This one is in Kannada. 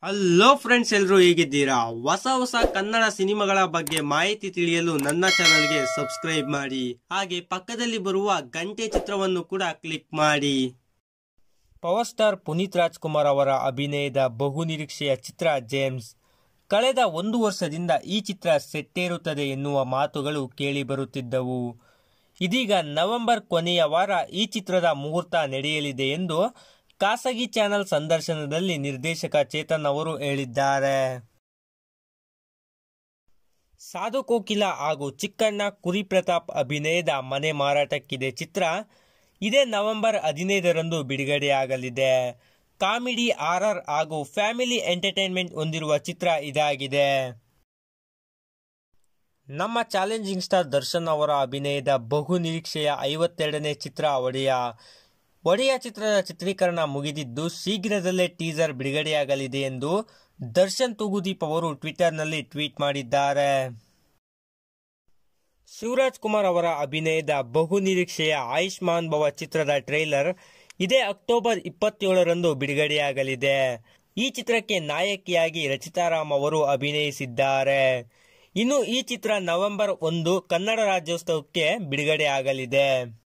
ಹಲೋ ಫ್ರೆಂಡ್ಸ್ ಎಲ್ರು ಹೇಗಿದ್ದೀರಾ ಹೊಸ ಹೊಸ ಕನ್ನಡ ಸಿನಿಮಾಗಳ ಬಗ್ಗೆ ಮಾಹಿತಿ ತಿಳಿಯಲು ನನ್ನ ಚಾನಲ್ಗೆ ಸಬ್ಸ್ಕ್ರೈಬ್ ಮಾಡಿ ಹಾಗೆ ಪಕ್ಕದಲ್ಲಿ ಬರುವ ಗಂಟೆ ಚಿತ್ರವನ್ನು ಕೂಡ ಕ್ಲಿಕ್ ಮಾಡಿ ಪವರ್ ಸ್ಟಾರ್ ಪುನೀತ್ ರಾಜ್ಕುಮಾರ್ ಅವರ ಅಭಿನಯದ ಬಹು ನಿರೀಕ್ಷೆಯ ಚಿತ್ರ ಜೇಮ್ಸ್ ಕಳೆದ ಒಂದು ವರ್ಷದಿಂದ ಈ ಚಿತ್ರ ಸೆಟ್ಟೇರುತ್ತದೆ ಎನ್ನುವ ಮಾತುಗಳು ಕೇಳಿಬರುತ್ತಿದ್ದವು ಇದೀಗ ನವೆಂಬರ್ ಕೊನೆಯ ವಾರ ಈ ಚಿತ್ರದ ಮುಹೂರ್ತ ನಡೆಯಲಿದೆ ಎಂದು ಖಾಸಗಿ ಚಾನೆಲ್ ಸಂದರ್ಶನದಲ್ಲಿ ನಿರ್ದೇಶಕ ಚೇತನ್ ಅವರು ಹೇಳಿದ್ದಾರೆ ಸಾಧು ಕೋಕಿಲ ಹಾಗೂ ಚಿಕ್ಕಣ್ಣ ಕುರಿ ಪ್ರತಾಪ್ ಅಭಿನಯದ ಮನೆ ಮಾರಾಟಕ್ಕಿದೆ ಚಿತ್ರ ಇದೇ ನವೆಂಬರ್ ಹದಿನೈದರಂದು ಬಿಡುಗಡೆಯಾಗಲಿದೆ ಕಾಮಿಡಿ ಆರ್ಆರ್ ಹಾಗೂ ಫ್ಯಾಮಿಲಿ ಎಂಟರ್ಟೈನ್ಮೆಂಟ್ ಹೊಂದಿರುವ ಚಿತ್ರ ಇದಾಗಿದೆ ನಮ್ಮ ಚಾಲೆಂಜಿಂಗ್ ಸ್ಟಾರ್ ದರ್ಶನ್ ಅವರ ಅಭಿನಯದ ಬಹು ನಿರೀಕ್ಷೆಯ ಐವತ್ತೆರಡನೇ ಚಿತ್ರ ಒಡೆಯ ಒಡೆಯ ಚಿತ್ರದ ಚಿತ್ರೀಕರಣ ಮುಗಿದಿದ್ದು ಶೀಘ್ರದಲ್ಲೇ ಟೀಸರ್ ಬಿಡುಗಡೆಯಾಗಲಿದೆ ಎಂದು ದರ್ಶನ್ ತೂಗುದೀಪ್ ಅವರು ಟ್ವಿಟರ್ನಲ್ಲಿ ಟ್ವೀಟ್ ಮಾಡಿದ್ದಾರೆ ಶಿವರಾಜ್ ಕುಮಾರ್ ಅವರ ಅಭಿನಯದ ಬಹು ನಿರೀಕ್ಷೆಯ ಆಯುಷ್ಮಾನ್ ಭವ ಚಿತ್ರದ ಟ್ರೈಲರ್ ಇದೇ ಅಕ್ಟೋಬರ್ ಇಪ್ಪತ್ತೇಳರಂದು ಬಿಡುಗಡೆಯಾಗಲಿದೆ ಈ ಚಿತ್ರಕ್ಕೆ ನಾಯಕಿಯಾಗಿ ರಚಿತಾರಾಮ್ ಅವರು ಅಭಿನಯಿಸಿದ್ದಾರೆ ಇನ್ನು ಈ ಚಿತ್ರ ನವೆಂಬರ್ ಒಂದು ಕನ್ನಡ ರಾಜ್ಯೋತ್ಸವಕ್ಕೆ ಬಿಡುಗಡೆಯಾಗಲಿದೆ